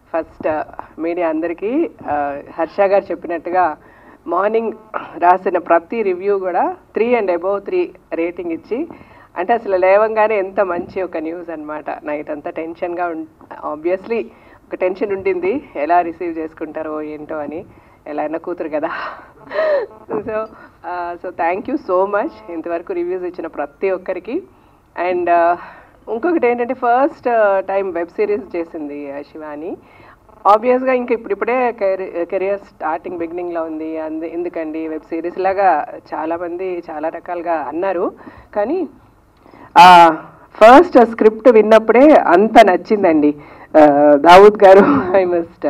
first media అందరికీ ఆ, హర్ష గారు చెప్పినట్టుగా మార్నింగ్ రాసిన ప్రతి రివ్యూ కూడా three and above three rating ఇచ్చి అంటే అసలు లేవంగానే ఎంత మంచి ఒక న్యూస్ అన్నమాట నైట్ అంతా టెన్షన్గా ఉం ఆబ్వియస్లీ ఒక టెన్షన్ ఉండింది ఎలా రిసీవ్ చేసుకుంటారో ఏంటో అని ఎలా అయినా కూతురు కదా so so thank you so much ఇంతవరకు రివ్యూస్ ఇచ్చిన ప్రతి ఒక్కరికి అండ్ ఇంకొకటి ఏంటంటే ఫస్ట్ టైం వెబ్ సిరీస్ చేసింది ఆ, శివాని ఆబ్వియస్గా ఇంకా ఇప్పుడిప్పుడే కెరియర్ స్టార్టింగ్ బిగినింగ్లో ఉంది అందు ఎందుకండి వెబ్ సిరీస్ లాగా చాలామంది చాలా రకాలుగా అన్నారు కానీ ఫస్ట్ స్క్రిప్ట్ విన్నప్పుడే అంత నచ్చిందండి ఆ, దావూద్ గారు I must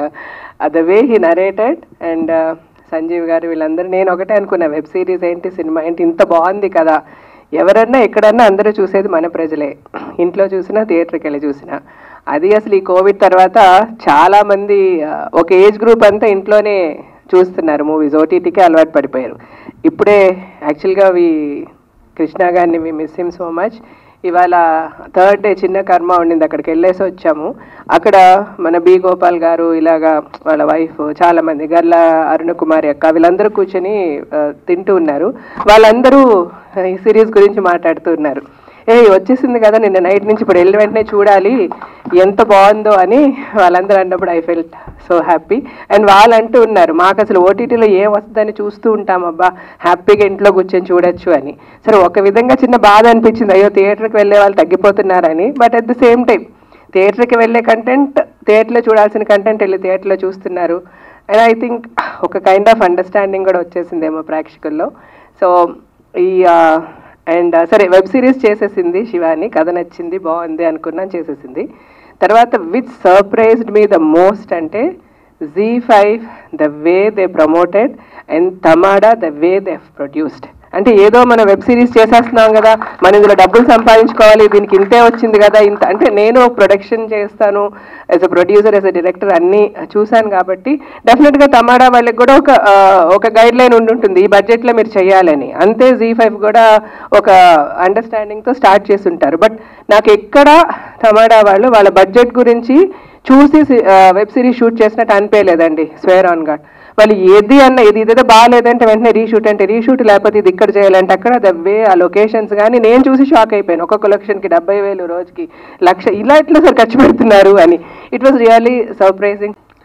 the way he narrated and Sanjeev గారు వీళ్ళందరూ నేను ఒకటే అనుకున్నా వెబ్ సిరీస్ ఏంటి సినిమా ఏంటి ఇంత బాగుంది కదా ఎవరన్నా ఎక్కడన్నా అందరూ చూసేది మన ప్రజలే ఇంట్లో చూసినా థియేటర్కి వెళ్ళి చూసినా అది అసలు ఈ కోవిడ్ తర్వాత చాలా మంది ఆ, ఒక ఏజ్ గ్రూప్ అంతా ఇంట్లోనే చూస్తున్నారు మూవీస్ ఓటీటీకే అలవాటు పడిపోయారు ఇప్పుడే యాక్చువల్గా వి కృష్ణ గారిని we miss him so much ఇవాళ థర్డ్ డే చిన్న కర్మ ఉండింది అక్కడికి వెళ్ళేసి వచ్చాము అక్కడ మన బి గోపాల్ గారు ఇలాగా వాళ్ళ వైఫ్ చాలా మంది గర్ల అరుణ కుమారి అక్క వీళ్ళందరూ కూర్చొని ఆ, తింటూ ఉన్నారు వాళ్ళందరూ ఈ సిరీస్ గురించి మాట్లాడుతూ ఉన్నారు ఏ వచ్చేసింది కదా నిన్న నైట్ నుంచి ఇప్పుడు వెళ్ళి వెంటనే చూడాలి ఎంత బాగుందో అని వాళ్ళందరూ అన్నప్పుడు I felt so happy and వాళ్ళు అంటూ ఉన్నారు మాకు అసలు ఓటీటీలో ఏం వస్తుందని చూస్తూ ఉంటాం అబ్బా హ్యాపీగా ఇంట్లో కూర్చొని చూడొచ్చు అని సరే ఒక విధంగా చిన్న బాధ అనిపించింది అయ్యో థియేటర్కి వెళ్ళే వాళ్ళు తగ్గిపోతున్నారని but at the same time థియేటర్కి వెళ్ళే కంటెంట్ థియేటర్లో చూడాల్సిన కంటెంట్ వెళ్ళి థియేటర్లో చూస్తున్నారు అండ్ ఐ థింక్ ఒక కైండ్ ఆఫ్ అండర్స్టాండింగ్ కూడా వచ్చేసిందేమో ప్రేక్షకుల్లో సో ఈ అండ్ సరే వెబ్ సిరీస్ చేసేసింది శివాని కథ నచ్చింది బాగుంది అనుకున్నాను చేసేసింది తర్వాత which surprised me the most అంటే Zee five the way they promoted and Tamada the way they produced అంటే ఏదో మన వెబ్ సిరీస్ చేసేస్తున్నాం కదా మనం ఇందులో డబ్బులు సంపాదించుకోవాలి దీనికి ఇంతే వచ్చింది కదా ఇంత అంటే నేను ప్రొడక్షన్ చేస్తాను as a producer as a director అన్నీ చూశాను కాబట్టి డెఫినెట్గా తమాడా వాళ్ళకి కూడా ఒక ఆ, ఒక గైడ్ లైన్ ఉండి ఉంటుంది ఈ బడ్జెట్లో మీరు చేయాలని అంతే జీ ఫైవ్ కూడా ఒక అండర్స్టాండింగ్తో స్టార్ట్ చేసి ఉంటారు బట్ నాకు ఎక్కడ తమాడా వాళ్ళు వాళ్ళ బడ్జెట్ గురించి చూసి వెబ్ సిరీస్ షూట్ చేసినట్టు అనిపించలేదండి స్వేర్ ఆన్ గాడ్ వాళ్ళు ఏది అన్న ఇది ఇదేదో బాగాలేదంటే వెంటనే రీషూట్ అంటే రీషూట్ లేకపోతే ఇది ఇక్కడ చేయాలంటే అక్కడ ద వే ఆ లొకేషన్స్ కానీ నేను చూసి షాక్ అయిపోయాను ఒక్కొక్క లొకేషన్కి డెబ్బై వేలు రోజుకి లక్ష ఇలా ఎట్లా సార్ ఖర్చు పెడుతున్నారు అని ఇట్ వాస్ రియల్లీ సర్ప్రైజింగ్